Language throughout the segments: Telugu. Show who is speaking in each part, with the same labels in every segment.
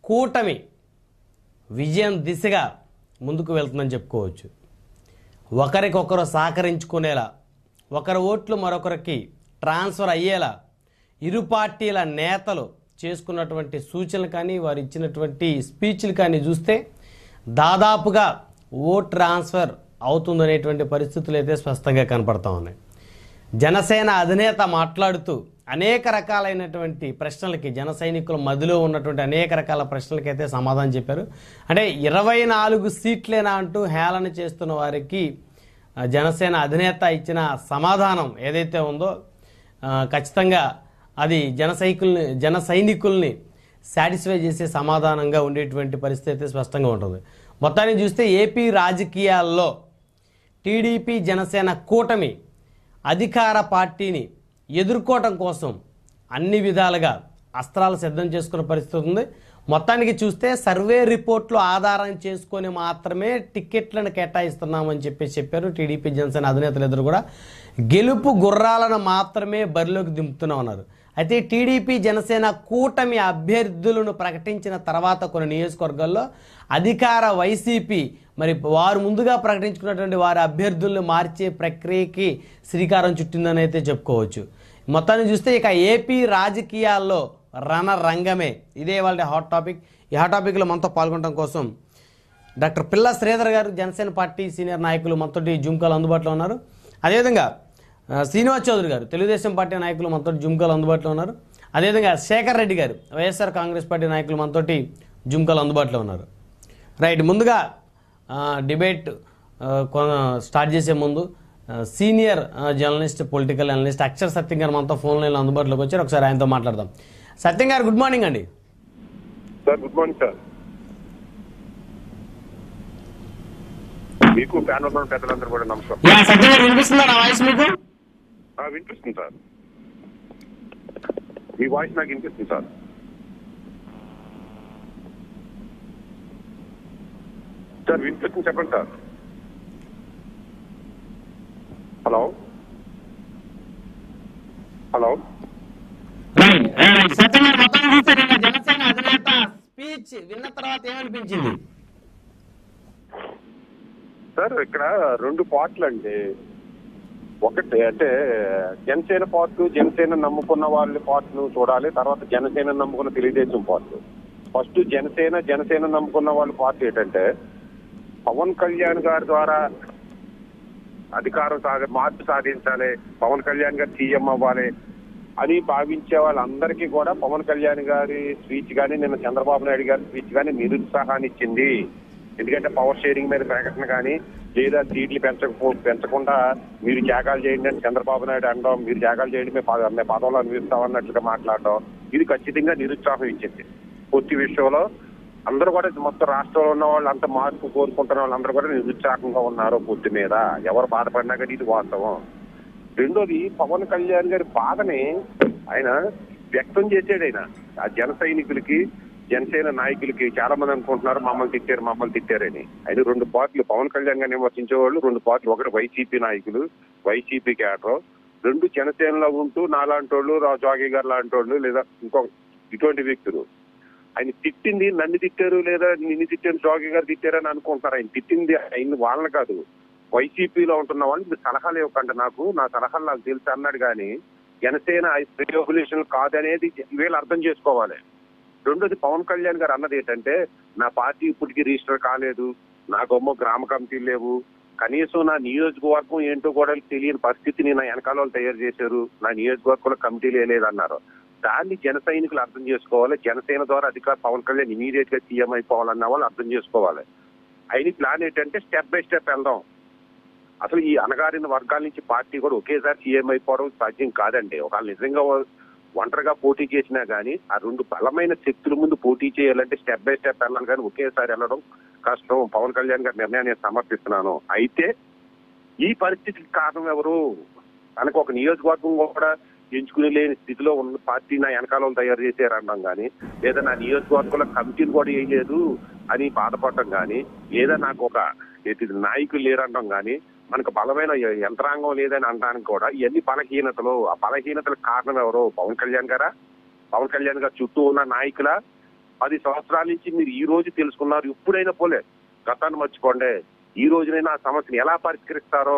Speaker 1: కూటమి విజయం దిశగా ముందుకు వెళ్తుందని చెప్పుకోవచ్చు ఒకరికొకరు సహకరించుకునేలా ఒకరి ఓట్లు మరొకరికి ట్రాన్స్ఫర్ అయ్యేలా ఇరు పార్టీల నేతలు చేసుకున్నటువంటి సూచనలు కానీ వారు ఇచ్చినటువంటి స్పీచ్లు కానీ చూస్తే దాదాపుగా ఓట్ ట్రాన్స్ఫర్ అవుతుందనేటువంటి పరిస్థితులు అయితే స్పష్టంగా కనపడతా ఉన్నాయి జనసేన అధినేత మాట్లాడుతూ అనేక రకాలైనటువంటి ప్రశ్నలకి జన సైనికుల మధ్యలో ఉన్నటువంటి అనేక రకాల ప్రశ్నలకైతే సమాధానం చెప్పారు అంటే ఇరవై నాలుగు సీట్లేనా అంటూ హేళన చేస్తున్న వారికి ఆ, జనసేన అధినేత ఇచ్చిన సమాధానం ఏదైతే ఉందో ఆ, ఖచ్చితంగా అది జన సైకుల్ని జన సైనికుల్ని సాటిస్ఫై చేసే సమాధానంగా ఉండేటువంటి పరిస్థితి అయితే స్పష్టంగా ఉంటుంది మొత్తాన్ని చూస్తే ఏపీ రాజకీయాల్లో టీడీపీ జనసేన కూటమి అధికార పార్టీని ఎదుర్కోవటం కోసం అన్ని విధాలుగా అస్త్రాలు సిద్ధం చేసుకున్న పరిస్థితి ఉంది మొత్తానికి చూస్తే సర్వే రిపోర్ట్లు ఆధారం చేసుకొని మాత్రమే టిక్కెట్లను కేటాయిస్తున్నామని చెప్పి చెప్పారు టీడీపీ జనసేన అధినేతలు ఇద్దరు కూడా గెలుపు గుర్రాలను మాత్రమే బరిలోకి దింపుతున్నామన్నారు అయితే టీడీపీ జనసేన కూటమి అభ్యర్థులను ప్రకటించిన తర్వాత కొన్ని నియోజకవర్గాల్లో అధికార వైసీపీ మరి వారు ముందుగా ప్రకటించుకున్నటువంటి వారి అభ్యర్థులను మార్చే ప్రక్రియకి శ్రీకారం చుట్టిందని అయితే చెప్పుకోవచ్చు మొత్తాన్ని చూస్తే ఇక ఏపీ రాజకీయాల్లో రణరంగమే ఇదే వాళ్ళ హాట్ టాపిక్ ఈ హాట్ టాపిక్లో మనతో పాల్గొనడం కోసం డాక్టర్ పిల్ల శ్రీధర్ గారు జనసేన పార్టీ సీనియర్ నాయకులు మనతోటి జుమ్కాలు అందుబాటులో ఉన్నారు అదేవిధంగా ఆ, శ్రీనివాస్ చౌదరి గారు తెలుగుదేశం పార్టీ నాయకులు మనతోటి జుమ్కాలు అందుబాటులో ఉన్నారు అదేవిధంగా శేఖర్ రెడ్డి గారు వైఎస్ఆర్ కాంగ్రెస్ పార్టీ నాయకులు మనతోటి జుమ్కాలు అందుబాటులో ఉన్నారు రైట్ ముందుగా ఆ, డిబేట్ ఆ, కొన- స్టార్ట్ చేసే ముందు ఆ, సీనియర్ ఆ, journalist political analyst Akshar Satyam గారు మనతో ఫోన్ లైన్లో అందుబాటులోకి వచ్చారు ఒకసారి ఆయనతో మాట్లాడదాం సత్యం గారు గుడ్ మార్నింగ్ అండి
Speaker 2: సార్ గుడ్ మార్నింగ్ సార్ మీకు ప్యానల్ ఉన్న పెద్దలందరూ కూడా నమస్కారం
Speaker 1: యా, సత్యం గారు వినిపిస్తుందా నా వాయిస్ మీకు
Speaker 2: ఆ, వినిపిస్తుంది సార్ మీ వాయిస్ నాకు వినిపిస్తుంది సార్ సార్ వినిపిస్తుంది చెప్పండి sir hello hello
Speaker 1: right, right. Satyam గారు మొత్తం చూస్తే నిన్న జనసేన అధినేత స్పీచ్ విన్న తర్వాత ఏమనిపించింది
Speaker 2: సార్ ఇక్కడ రెండు పార్ట్లు అండి ఒకటి అంటే జనసేన పార్ట్ జనసేన నమ్ముకున్న వాళ్ళ పార్ట్ను చూడాలి తర్వాత జనసేన నమ్ముకున్న తెలుగుదేశం పార్ట్ ఫస్ట్ జనసేన జనసేన నమ్ముకున్న వాళ్ళ పార్టీ ఏంటంటే పవన్ కళ్యాణ్ గారి ద్వారా అధికారం సాధ మార్పు సాధించాలి పవన్ కళ్యాణ్ గారు సీఎం అవ్వాలి అని భావించే వాళ్ళందరికీ కూడా పవన్ కళ్యాణ్ గారి స్పీచ్ కానీ నిన్న చంద్రబాబు నాయుడు గారి స్పీచ్ కానీ నిరుత్సాహాన్ని ఇచ్చింది ఎందుకంటే పవర్ షేరింగ్ మీద ప్రకటన కానీ లేదా సీట్లు పెంచకపో పెంచకుండా మీరు త్యాగాలు చేయండి అని చంద్రబాబు నాయుడు అనడం మీరు త్యాగాలు చేయండి మేము పద- మేము పదవులు అనుభవిస్తాం అన్నట్లుగా మాట్లాడడం ఇది ఖచ్చితంగా నిరుత్సాహం ఇచ్చింది పూర్తి విషయంలో అందరూ కూడా మొత్తం రాష్ట్రంలో ఉన్న వాళ్ళు అంత మార్పు కోరుకుంటున్న వాళ్ళందరూ కూడా నిరుత్సాహంగా ఉన్నారు పూర్తి మీద ఎవరు బాధపడినా కానీ ఇది వాస్తవం రెండోది పవన్ కళ్యాణ్ గారి బాధని ఆయన వ్యక్తం చేసాడు ఆయన ఆ జన సైనికులకి జనసేన నాయకులకి చాలా మంది అనుకుంటున్నారు మమ్మల్ని తిట్టారు మమ్మల్ని తిట్టారని ఆయన రెండు పార్టీలు పవన్ కళ్యాణ్ గారిని విమర్శించే వాళ్ళు రెండు పార్టీలు ఒకటి వైసీపీ నాయకులు వైసీపీ క్యాడర్ రెండు జనసేనలో ఉంటూ నాలాంటి వాళ్ళు రా- జోగి గారు లాంటి వాళ్ళు లేదా ఇంకో ఇటువంటి వ్యక్తులు ఆయన తిట్టింది నన్ను తిట్టారు లేదా నిన్ను తిట్టారు జోగి గారు తిట్టారని అనుకుంటున్నారు ఆయన తిట్టింది ఆయన వాళ్ళని కాదు వైసీపీలో ఉంటున్న వాళ్ళు మీరు సలహాలు ఇవ్వకండి నాకు నా సలహాలు నాకు తెలుసు అన్నాడు కానీ జనసేన రెగ్యులేషన్ కాదనేది వీళ్ళు అర్థం చేసుకోవాలి రెండోది పవన్ కళ్యాణ్ గారు అన్నది ఏంటంటే నా పార్టీ ఇప్పటికీ రిజిస్టర్ కాలేదు నా గొమ్మ గ్రామ కమిటీలు లేవు కనీసం నా నియోజకవర్గం ఏంటో కూడా తెలియని పరిస్థితిని నా వెనకాల వాళ్ళు తయారు చేశారు నా నియోజకవర్గంలో కమిటీలు లేదన్నారు దాన్ని జన సైనికులు అర్థం చేసుకోవాలి జనసేన ద్వారా అధికార పవన్ కళ్యాణ్ ఇమీడియట్ గా సీఎం అయిపోవాలన్న వాళ్ళు అర్థం చేసుకోవాలి అయిన ప్లాన్ ఏంటంటే స్టెప్ బై స్టెప్ వెళ్దాం అసలు ఈ అనగారిన వర్గాల నుంచి పార్టీ కూడా ఒకేసారి సీఎం అయిపోవడం సాధ్యం కాదండి ఒకవేళ నిజంగా ఒంటరిగా పోటీ చేసినా గానీ ఆ రెండు బలమైన శక్తుల ముందు పోటీ చేయాలంటే స్టెప్ బై స్టెప్ వెళ్ళాలి కానీ ఒకేసారి వెళ్ళడం కష్టం పవన్ కళ్యాణ్ గారి నిర్ణయాన్ని నేను సమర్థిస్తున్నాను అయితే ఈ పరిస్థితికి కారణం ఎవరు తనకు ఒక నియోజకవర్గం కూడా ఎంచుకుని లేని స్థితిలో ఉన్న పార్టీ నా వెనకాల వాళ్ళు తయారు చేశారనడం కానీ లేదా నా నియోజకవర్గంలో కమిటీలు కూడా వేయలేదు అని బాధపడటం కానీ లేదా నాకు ఒక ఏంటి నాయకులు లేరనడం కానీ మనకు బలమైన యంత్రాంగం లేదని అనడానికి కూడా ఇవన్నీ బలహీనతలు ఆ బలహీనతలకు కారణం ఎవరు పవన్ కళ్యాణ్ గారా పవన్ కళ్యాణ్ గారు చుట్టూ ఉన్న నాయకుల పది సంవత్సరాల నుంచి మీరు ఈ రోజు తెలుసుకున్నారు ఇప్పుడైనా పోలే గతాన్ని మర్చిపోండి ఈ రోజునైనా ఆ సమస్యను ఎలా పరిష్కరిస్తారో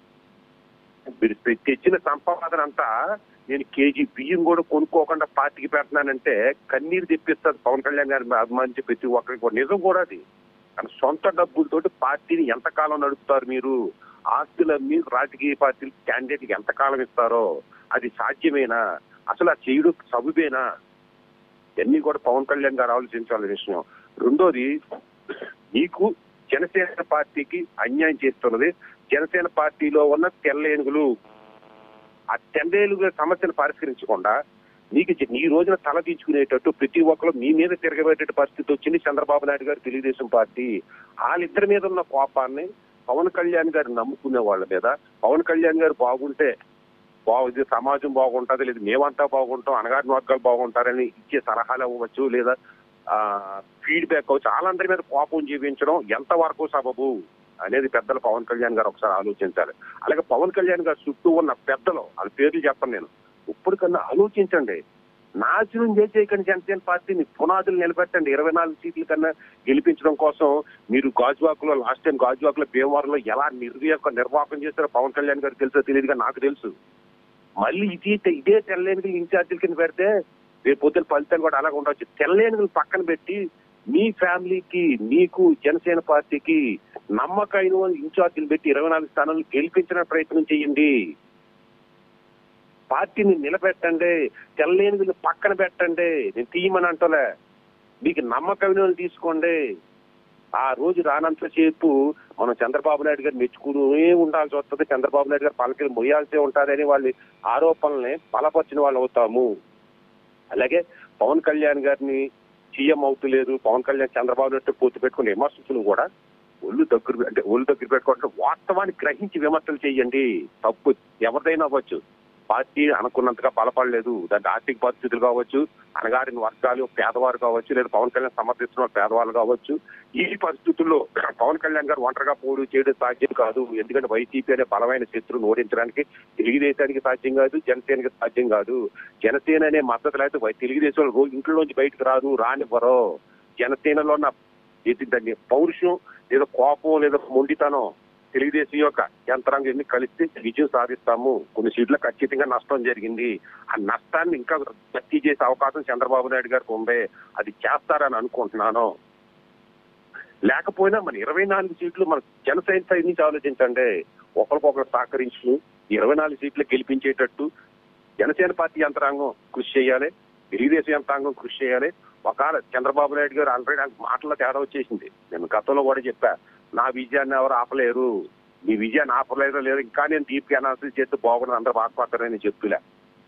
Speaker 2: మీరు తె- తెచ్చిన సంపాదన అంతా నేను కేజీ బియ్యం కూడా కొనుక్కోకుండా పార్టీకి పెడుతున్నానంటే కన్నీరు తెప్పిస్తారు పవన్ కళ్యాణ్ గారిని అభిమానించి ప్రతి ఒక్కరికి కూడా నిజం కూడా అది కానీ సొంత డబ్బులతోటి పార్టీని ఎంతకాలం నడుపుతారు మీరు ఆస్తులు అమ్మి రాజకీయ పార్టీలు క్యాండిడేట్ ఎంతకాలం ఇస్తారో అది సాధ్యమేనా అసలు ఆ చేయుడు సబుబేనా ఇవన్నీ కూడా పవన్ కళ్యాణ్ గారు ఆలోచించాల్సిన విషయం రెండోది నీకు జనసేన పార్టీకి అన్యాయం చేస్తున్నది జనసేన పార్టీలో ఉన్న తెల్ల ఏనుగులు ఆ తెల్ల ఏనుగుల సమస్యను పరిష్కరించకుండా నీకు జ- ఈ రోజున తల దించుకునేటట్టు ప్రతి ఒక్కరు మీ మీద తిరగబెట్టే పరిస్థితి వచ్చింది చంద్రబాబు నాయుడు గారు తెలుగుదేశం పార్టీ వాళ్ళిద్దరి మీద ఉన్న కోపాన్ని పవన్ కళ్యాణ్ గారు నమ్ముకునే వాళ్ళ మీద పవన్ కళ్యాణ్ గారు బాగుంటే బాగుంది సమాజం బాగుంటుంది లేదు మేమంతా బాగుంటాం అనగారిన వర్గాలు బాగుంటారని ఇచ్చే సలహాలు అవ్వచ్చు లేదా ఫీడ్బ్యాక్ అవ్వచ్చు వాళ్ళందరి మీద కోపం జీవించడం ఎంత వరకు సబబు అనేది పెద్దలు పవన్ కళ్యాణ్ గారు ఒకసారి ఆలోచించాలి అలాగే పవన్ కళ్యాణ్ గారు చుట్టూ ఉన్న పెద్దలు వాళ్ళ పేర్లు చెప్పను నేను ఇప్పుడు కన్నా ఆలోచించండి నాశనం చేసేయకండి జనసేన పార్టీని పునాదులు నిలబెట్టండి ఇరవై నాలుగు సీట్ల కన్నా గెలిపించడం కోసం మీరు గాజువాకులో లాస్ట్ టైం గాజువాకులో భీమవరంలో ఎలా నిర్వీక నిర్వాహకం చేశారో పవన్ కళ్యాణ్ గారికి తెలుసో తెలియదుగా నాకు తెలుసు మళ్ళీ ఇది ఇదే తెల్లేనుగులు ఇన్ఛార్జీల కింద పెడితే రేపు పొద్దున ఫలితాలు కూడా అలాగ ఉండవచ్చు తెల్లేనుగులు పక్కన పెట్టి మీ ఫ్యామిలీకి మీకు జనసేన పార్టీకి నమ్మకైన ఇన్ఛార్జీలు పెట్టి ఇరవై నాలుగు స్థానాలు గెలిపించిన ప్రయత్నం చేయండి పార్టీని నిలబెట్టండి తెల్లేనుగులు పక్కన పెట్టండి నేను తీయమని అంటలే మీకు నమ్మకమైన వాళ్ళు తీసుకోండి ఆ రోజు రానంతసేపు మనం చంద్రబాబు నాయుడు గారు మెచ్చుకునే ఉండాల్సి వస్తుంది చంద్రబాబు నాయుడు గారు పలకలు మొయ్యాల్సే ఉంటుందని వాళ్ళ ఆరోపణల్ని బలపరిచిన వాళ్ళు అవుతాము అలాగే పవన్ కళ్యాణ్ గారిని సీఎం అవుతలేదు పవన్ కళ్యాణ్ చంద్రబాబు నాయుడు పూర్తి పెట్టుకుని విమర్శించడం కూడా ఒళ్ళు దగ్గర అంటే ఒళ్ళు దగ్గర పెట్టుకుంటే వాస్తవాన్ని గ్రహించి విమర్శలు చేయండి తప్పు ఎవరిదైనా అవ్వచ్చు పార్టీ అనుకున్నంతగా బలపడలేదు దాంట్లో ఆర్థిక పరిస్థితులు కావచ్చు అనగారిన వర్గాలు పేదవారు కావచ్చు లేదా పవన్ కళ్యాణ్ సమర్థిస్తున్న పేదవాళ్ళు కావచ్చు ఈ పరిస్థితుల్లో పవన్ కళ్యాణ్ గారు ఒంటరిగా పోడు చేయడం సాధ్యం కాదు ఎందుకంటే వైసీపీ అనే బలమైన శత్రువును ఓడించడానికి తెలుగుదేశానికి సాధ్యం కాదు జనసేనకి సాధ్యం కాదు జనసేన అనే మద్దతు లేకపోతే వై- తెలుగుదేశం రోజు ఇంట్లోంచి బయటకు రారు రానివ్వరు జనసేనలో ఉన్న ఇది దాన్ని పౌరుషం లేదా కోపం లేదా మొండితనం తెలుగుదేశం యొక్క యంత్రాంగం ఎన్ని కలిస్తే విజయం సాధిస్తాము కొన్ని సీట్లు ఖచ్చితంగా నష్టం జరిగింది ఆ నష్టాన్ని ఇంకా భర్తీ చేసే అవకాశం చంద్రబాబు నాయుడు గారికి ఉంది అది చేస్తారని అనుకుంటున్నాను లేకపోయినా మన ఇరవై నాలుగు సీట్లు మన జనసేన సైడ్ నుంచి ఆలోచించండి ఒకరికొకరు సహకరించి ఇరవై నాలుగు సీట్లు గెలిపించేటట్టు జనసేన పార్టీ యంత్రాంగం కృషి చేయాలి తెలుగుదేశం యంత్రాంగం కృషి చేయాలి ఒకవేళ చంద్రబాబు నాయుడు గారు ఆల్రెడీ నాకు మాటల్లో తేడా వచ్చేసింది నేను గతంలో కూడా చెప్పా నా విజయాన్ని ఎవరు ఆపలేరు మీ విజయాన్ని ఆపలేరు లేదు ఇంకా నేను డీప్ అనాలిసిస్ చేస్తే బాగుండదు అందరూ బాధపడతారని చెప్పులే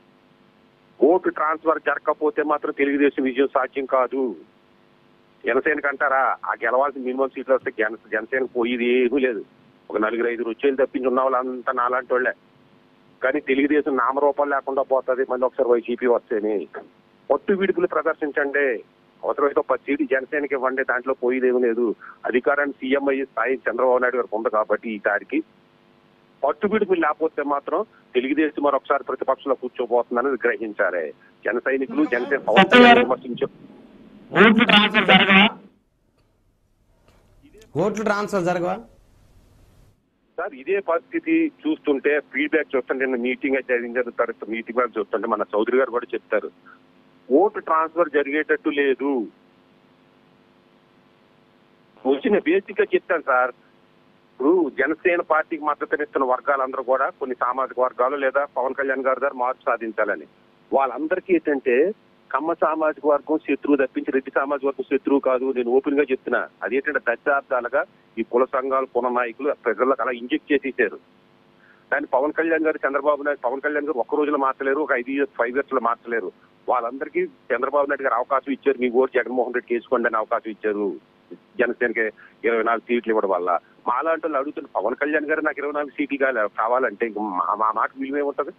Speaker 2: ఓటు ట్రాన్స్ఫర్ జరగకపోతే మాత్రం తెలుగుదేశం విజయం సాధ్యం కాదు జనసేనకి అంటారా ఆ గెలవాల్సిన మినిమం సీట్లు వస్తే జన జనసేన పోయేది ఏమీ లేదు ఒక నలుగురు ఐదు రుచేలు తప్పించి ఉన్న వాళ్ళంతా నాలాంటి వాళ్ళే కానీ తెలుగుదేశం నామరూపాలు లేకుండా పోతుంది మళ్ళీ ఒకసారి వైసీపీ వస్తేని పట్టు విడుపులు ప్రదర్శించండి అవసరమైతే ఒక సీటు జనసేనకి ఇవ్వండి దాంట్లో పోయేదేమీ లేదు అధికారాన్ని సీఎం అయ్యే స్థాయి చంద్రబాబు నాయుడు గారికి ఉంది కాబట్టి ఈసారికి పట్టు విడుపులు లేకపోతే మాత్రం తెలుగుదేశం మరొకసారి ప్రతిపక్షంలో కూర్చోబోతుందని గ్రహించాలి జన సైనికులు జనసేన పవన్
Speaker 3: సత్యం గారు.
Speaker 2: కళ్యాణ్ విమర్శించారు
Speaker 3: ఓట్లు ట్రాన్స్ఫర్ జరగవా
Speaker 1: ఓట్లు ట్రాన్స్ఫర్ జరగవా
Speaker 2: సార్ ఇదే పరిస్థితి చూస్తుంటే ఫీడ్బ్యాక్ చూస్తుంటే నిన్న మీటింగ్ అయితే జరిగిన తర్వాత మీటింగ్ వాళ్ళు చూస్తుంటే మన చౌదరి గారు కూడా చెప్తారు ఓటు ట్రాన్స్ఫర్ జరిగేటట్టు లేదు వచ్చిన బేసిక్ గా చెప్తాను సార్ ఇప్పుడు జనసేన పార్టీకి మద్దతునిస్తున్న వర్గాలందరూ కూడా కొన్ని సామాజిక వర్గాలు లేదా పవన్ కళ్యాణ్ గారి ద్వారా మార్పు సాధించాలని వాళ్ళందరికీ ఏంటంటే కమ్మ సామాజిక వర్గం శత్రువు తప్పించి రెడ్డి సామాజిక వర్గం శత్రువు కాదు నేను ఓపెన్ గా చెప్తున్నా అదేంటంటే దశాబ్దాలుగా ఈ కుల సంఘాలు కుల నాయకులు ప్రజలకు అలా ఇంజెక్ట్ చేసేసారు దాన్ని పవన్ కళ్యాణ్ గారు చంద్రబాబు నాయుడు పవన్ కళ్యాణ్ గారు ఒక్క రోజులో మార్చలేరు ఒక ఐదు ఇయర్స్ ఫైవ్ ఇయర్స్ లో మార్చలేరు వాళ్ళందరికీ చంద్రబాబు నాయుడు గారు అవకాశం ఇచ్చారు మీ ఓటు జగన్మోహన్ రెడ్డికి వేసుకోండి అని అవకాశం ఇచ్చారు జనసేనకి ఇరవై నాలుగు సీట్లు ఇవ్వడం వల్ల మాలాంటి వాళ్ళు అడుగుతున్న పవన్ కళ్యాణ్ గారు నాకు ఇరవై నాలుగు సీట్లు కావాలి కావాలంటే ఇంక మా మా మాట విలువ ఏముంటది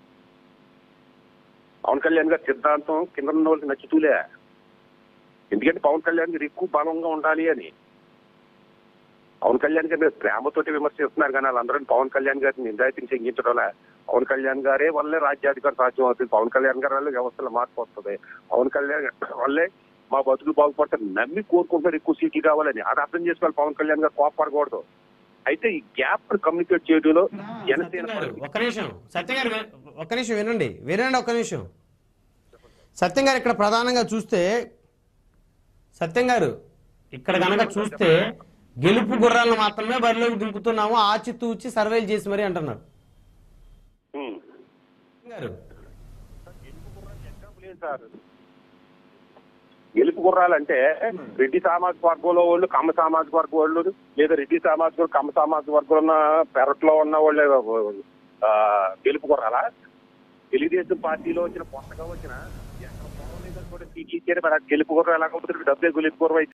Speaker 2: పవన్ కళ్యాణ్ గారి సిద్ధాంతం కింద ఉన్న వాళ్ళకి నచ్చుతూలే ఎందుకంటే పవన్ కళ్యాణ్ గారు ఎక్కువ బలంగా ఉండాలి అని పవన్ కళ్యాణ్ గారి మీద ప్రేమతోటి విమర్శిస్తున్నారు కానీ వాళ్ళందరూ పవన్ కళ్యాణ్ గారిని నిందాయితీని చెంగించడంలే పవన్ కళ్యాణ్ గారే వల్లే రాజ్యాధికారం సాధ్యం అవుతుంది పవన్ కళ్యాణ్ గారి వల్ల వ్యవస్థలో మార్పు వస్తుంది పవన్ కళ్యాణ్ గారి వల్లే మా బతుకులు బాగుపడతారు నమ్మి కోరుకుంటారు ఎక్కువ సీట్లు కావాలని అది అర్థం చేసుకోవాలి పవన్ కళ్యాణ్ గారు కోపడకూడదు అయితే ఈ గ్యాప్ కమ్యూనికేట్ చేయడంలో జనసేన
Speaker 1: సత్యం గారు, ఒక్క నిమిషం సత్యం గారు వి- ఒక్క నిమిషం వినండి వినండి ఒక్క నిమిషం సత్యం గారు ఇక్కడ ప్రధానంగా చూస్తే సత్యం గారు ఇక్కడ కనుక చూస్తే గెలుపు గుర్రాలను మాత్రమే బరిలోకి దింపుతున్నాము ఆచితూచి సర్వేలు చేసి మరీ అంటున్నారు
Speaker 2: ఉమ్.
Speaker 1: సత్యం గారు
Speaker 2: ఎగ్జాంపుల్ ఏంటి సార్ గెలుపు గుర్రాలంటే రెడ్డి సామాజిక వర్గంలో వాళ్ళు కమ్మ సామాజిక వర్గం వాళ్ళు లేదా రెడ్డి సామాజిక వర్గం, కమ్మ సామాజిక వర్గంలో ఉన్న పెరట్లో ఉన్న వాళ్ళే ఆ, గెలుపు గుర్రాలా తెలుగుదేశం పార్టీలో వచ్చిన కొత్తగా వచ్చిన ఎక్కడ పొలం లేదని కూడా సీట్లు ఇచ్చారు మరి ఆ గెలుపు గుర్రం ఎలా అవుతుంది డబ్బే గెలుపు గుర్రం అయితే